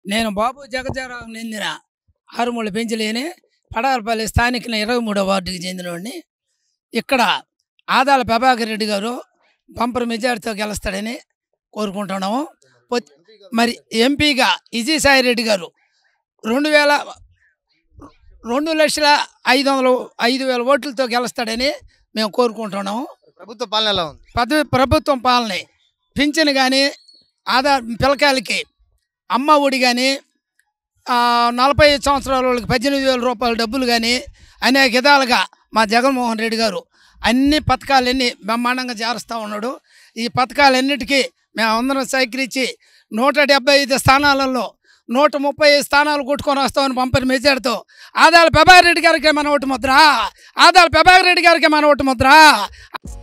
నేను బాబు జగజారావు చెందిన ఆరుమూల పెంచలేని పడాలపల్లి స్థానిక ఇరవై మూడో వార్డుకి చెందినవాడిని ఇక్కడ ఆదాల ప్రభాకర్ రెడ్డి గారు బంపర్ మెజార్టీతో గెలుస్తాడని కోరుకుంటున్నాము పొత్- మరి ఎంపీగా విజయసాయి రెడ్డి గారు రెండు వేల రెండు లక్షల ఐదు వందల ఐదు వేల ఓట్లతో గెలుస్తాడని మేము కోరుకుంటున్నాము ప్రభుత్వ పాలన ఎలా ఉంది పదవి ప్రభుత్వం పాలన పింఛన్ కానీ ఆధార్ పిల్లకాయలకి అమ్మ ఒడి కానీ నలభై ఐదు సంవత్సరాల వాళ్ళకి పద్దెనిమిది వేల రూపాయల డబ్బులు కానీ అనేక విధాలుగా మా జగన్మోహన్ రెడ్డి గారు అన్ని పథకాలన్నీ బ్రహ్మాండంగా చేరుస్తూ ఉన్నాడు ఈ పథకాలన్నిటికీ మేము అందరం సహకరించి నూట డెబ్బై ఐదు స్థానాలలో నూట ముప్పై ఐదు స్థానాలు కొట్టుకొని వస్తామని పంపిన మెజార్టీతో ఆదాల ప్రభాకర్ రెడ్డి గారికి మన ఓటు ముద్ర ఆదాల ప్రభాకర్ రెడ్డి గారికి మన ఓటు ముద్ర